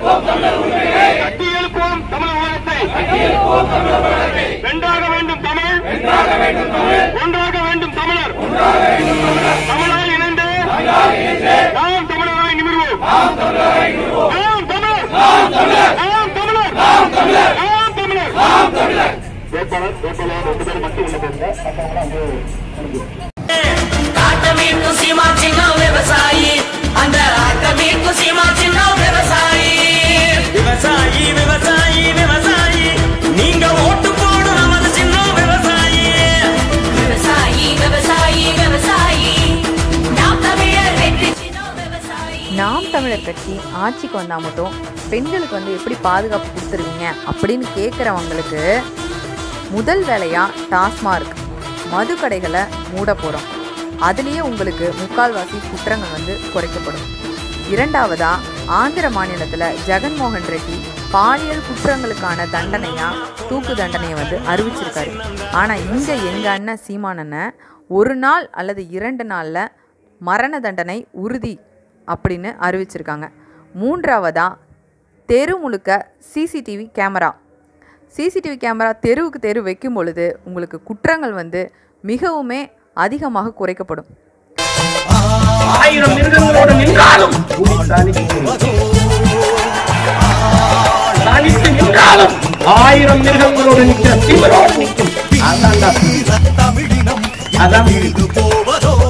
கட்டி எழுப்புவோம் தமிழ் உலகத்தை வென்றாக வேண்டும் தமிழ் ஒன்றாக வேண்டும் தமிழர் தமிழால் இணைந்து நாம் தமிழராய் நிமிர்வோம் நாம் தமிழர் நாம் தமிழர் நாம் தமிழர் வேட்பாளர் வேட்பாளர் ரெண்டு பேர் மட்டும் உள்ள போங்க மற்றவங்க வந்து ஆட்டமீட்டு சீமா சின்ன விவசாயி அந்த ஆட்டமீட்டு சீமா சின்ன விவசாயி விவசாயி விவசாயி விவசாயி நீங்க ஓட்டு போடு நமது சின்ன விவசாயி விவசாயி விவசாயி விவசாயி நாம் தமிழர் வெற்றி சின்ன விவசாயி நாம் தமிழர் கட்சி ஆட்சிக்கு வந்தா மட்டும் பெண்களுக்கு வந்து எப்படி பாதுகாப்பு கொடுத்துருவீங்க அப்படின்னு கேட்குறவங்களுக்கு முதல் வேலையாக டாஸ்மார்க் மது கடைகளை மூட போகிறோம் அதுலேயே உங்களுக்கு முக்கால்வாசி குற்றங்கள் வந்து குறைக்கப்படும் இரண்டாவதா ஆந்திர மாநிலத்தில் ஜெகன்மோகன் ரெட்டி பாலியல் குற்றங்களுக்கான தண்டனையா தூக்கு தண்டனையை வந்து அறிவிச்சிருக்காரு ஆனால் இங்கே எங்கள் அண்ணன் சீமானண்ணன் ஒரு நாள் அல்லது இரண்டு நாளில் மரண தண்டனை உறுதி அப்படின்னு அறிவிச்சிருக்காங்க மூன்றாவதா தெரு முழுக்க சிசிடிவி கேமரா சிசிடிவி கேமரா தெருவுக்கு தெரு வைக்கும் பொழுது உங்களுக்கு குற்றங்கள் வந்து மிகவுமே அதிகமாக குறைக்கப்படும் ஆயிரம் மிருகங்களோடு நின்றாலும் தனித்து நின்றாலும் ஆயிரம் மிருகங்களோடு நிற்கிற திமிரோடு நிற்கும் அதான்டா. அதான்